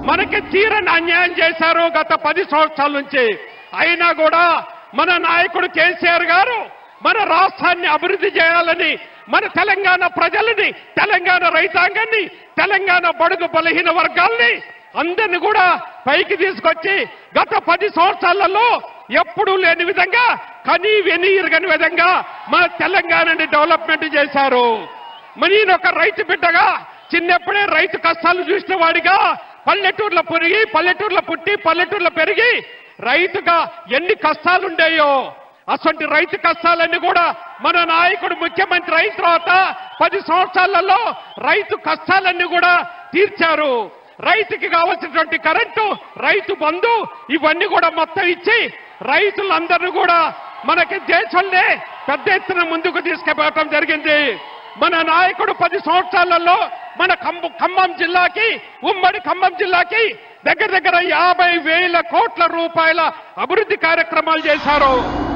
మనకి తీరని అన్యాయం చేశారు గత పది సంవత్సరాల నుంచి అయినా కూడా మన నాయకుడు కేసీఆర్ గారు మన రాష్ట్రాన్ని అభివృద్ధి చేయాలని మన తెలంగాణ ప్రజలని తెలంగాణ రైతాంగాన్ని తెలంగాణ బడుగు బలహీన వర్గాల్ని అందరిని కూడా పైకి తీసుకొచ్చి గత పది సంవత్సరాలలో ఎప్పుడూ లేని విధంగా కనీ వెని ఇరగని విధంగా మన తెలంగాణని డెవలప్మెంట్ చేశారు మరి ఈయన ఒక రైతు బిడ్డగా చిన్నప్పుడే రైతు కష్టాలు చూసిన వాడిగా పల్లెటూర్లో పెరిగి పల్లెటూర్లో పుట్టి పల్లెటూర్లో పెరిగి రైతుగా ఎన్ని కష్టాలుండేయో అసలు రైతు కష్టాలన్నీ కూడా మన నాయకుడు ముఖ్యమంత్రి అయిన తర్వాత పది సంవత్సరాలలో రైతు కష్టాలన్నీ కూడా తీర్చారు రైతుకి కావాల్సినటువంటి కరెంటు రైతు బంధు ఇవన్నీ కూడా మొత్తం ఇచ్చి రైతులందరినీ కూడా మనకి దేశంలో పెద్ద ఎత్తున ముందుకు తీసుకుపోవటం జరిగింది మన నాయకుడు పది సంవత్సరాలలో మన ఖమ్మ- ఖమ్మం జిల్లాకి ఉమ్మడి ఖమ్మం జిల్లాకి దగ్గర దగ్గర యాభై వేల కోట్ల రూపాయల అభివృద్ధి కార్యక్రమాలు చేశారు